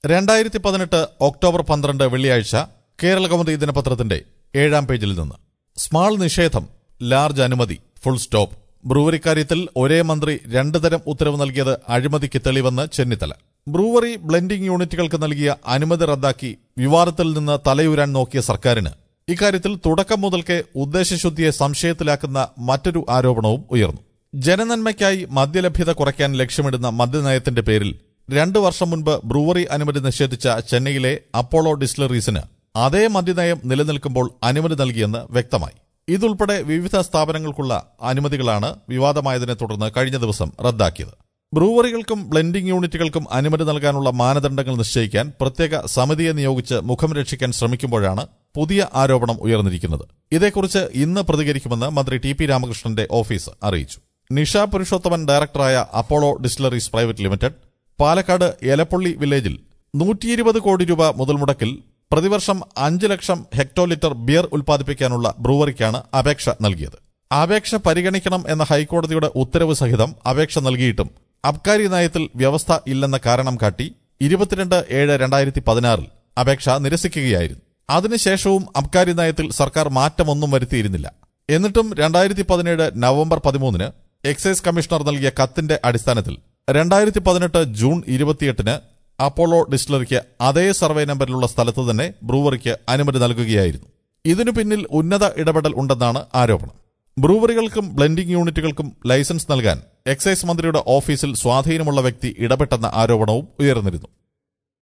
രണ്ടായിരത്തി പതിനെട്ട് ഒക്ടോബർ പന്ത്രണ്ട് വെള്ളിയാഴ്ച കേരള കൗമുദി ദിനപത്രത്തിന്റെ ഏഴാം പേജിൽ നിന്ന് സ്മാൾ നിഷേധം ലാർജ് അനുമതി ഫുൾ സ്റ്റോപ്പ് ബ്രൂവറി കാര്യത്തിൽ ഒരേ മന്ത്രി രണ്ടു തരം ഉത്തരവ് നൽകിയത് അഴിമതിക്ക് തെളിവെന്ന് ചെന്നിത്തല ബ്രൂവറി ബ്ലെൻഡിംഗ് യൂണിറ്റുകൾക്ക് നൽകിയ അനുമതി റദ്ദാക്കി വിവാദത്തിൽ നിന്ന് തലയുരാൻ നോക്കിയ സർക്കാരിന് ഇക്കാര്യത്തിൽ തുടക്കം മുതൽക്കേ ഉദ്ദേശശുദ്ധിയെ സംശയത്തിലാക്കുന്ന മറ്റൊരു ആരോപണവും ഉയർന്നു ജനനന്മയ്ക്കായി മദ്യലഭ്യത കുറയ്ക്കാൻ ലക്ഷ്യമിടുന്ന മദ്യനയത്തിന്റെ പേരിൽ രണ്ടു വർഷം മുൻപ് ബ്രൂവറി അനുമതി നിഷേധിച്ച ചെന്നൈയിലെ അപ്പോളോ ഡിസ്റ്റിലറീസിന് അതേ മദ്യനയം നിലനിൽക്കുമ്പോൾ അനുമതി നൽകിയെന്ന് വ്യക്തമായി ഇതുൾപ്പെടെ വിവിധ സ്ഥാപനങ്ങൾക്കുള്ള അനുമതികളാണ് വിവാദമായതിനെ തുടർന്ന് കഴിഞ്ഞ ദിവസം റദ്ദാക്കിയത് ബ്രൂവറികൾക്കും ബ്ലെൻഡിംഗ് യൂണിറ്റുകൾക്കും അനുമതി നൽകാനുള്ള മാനദണ്ഡങ്ങൾ നിശ്ചയിക്കാൻ പ്രത്യേക സമിതിയെ നിയോഗിച്ച് മുഖം രക്ഷിക്കാൻ ശ്രമിക്കുമ്പോഴാണ് പുതിയ ആരോപണം ഉയർന്നിരിക്കുന്നത് ഇതേക്കുറിച്ച് ഇന്ന് പ്രതികരിക്കുമെന്ന് മന്ത്രി ടി പി രാമകൃഷ്ണന്റെ ഓഫീസ് അറിയിച്ചു നിഷ പുരുഷോത്തമൻ ഡയറക്ടറായ Apollo distilleries private limited Palakkad Elappully വില്ലേജിൽ നൂറ്റിയിരുപത് കോടി രൂപ മുതൽ മുടക്കിൽ പ്രതിവർഷം അഞ്ച് ലക്ഷം ഹെക്ടോ ലിറ്റർ ബിയർ ഉൽപ്പാദിപ്പിക്കാനുള്ള ബ്രൂവറിക്കാണ് അപേക്ഷ നൽകിയത് അപേക്ഷ പരിഗണിക്കണം എന്ന ഹൈക്കോടതിയുടെ ഉത്തരവ് സഹിതം അപേക്ഷ നൽകിയിട്ടും അബ്കാരി നയത്തിൽ വ്യവസ്ഥ ഇല്ലെന്ന കാരണം കാട്ടി ഇരുപത്തിരണ്ട് ഏഴ് രണ്ടായിരത്തി പതിനാറിൽ അപേക്ഷ നിരസിക്കുകയായിരുന്നു അതിനുശേഷവും അബ്കാരി നയത്തിൽ സർക്കാർ മാറ്റമൊന്നും വരുത്തിയിരുന്നില്ല എന്നിട്ടും രണ്ടായിരത്തി പതിനേഴ് നവംബർ പതിമൂന്നിന് എക്സൈസ് കമ്മീഷണർ നൽകിയ കത്തിന്റെ അടിസ്ഥാനത്തിൽ രണ്ടായിരത്തി പതിനെട്ട് ജൂൺ ഇരുപത്തിയെട്ടിന് അപ്പോളോ ഡിസ്റ്റിലറിക്ക് അതേ സർവേ നമ്പറിലുള്ള സ്ഥലത്ത് തന്നെ ബ്രൂവറിക്ക് അനുമതി നൽകുകയായിരുന്നു ഇതിനു പിന്നിൽ ഉന്നത ഇടപെടൽ ഉണ്ടെന്നാണ് ആരോപണം ബ്രൂവറികൾക്കും ബ്ലെൻഡിംഗ് യൂണിറ്റുകൾക്കും ലൈസൻസ് നൽകാൻ എക്സൈസ് മന്ത്രിയുടെ ഓഫീസിൽ സ്വാധീനമുള്ള വ്യക്തി ഇടപെട്ടെന്ന ആരോപണവും ഉയർന്നിരുന്നു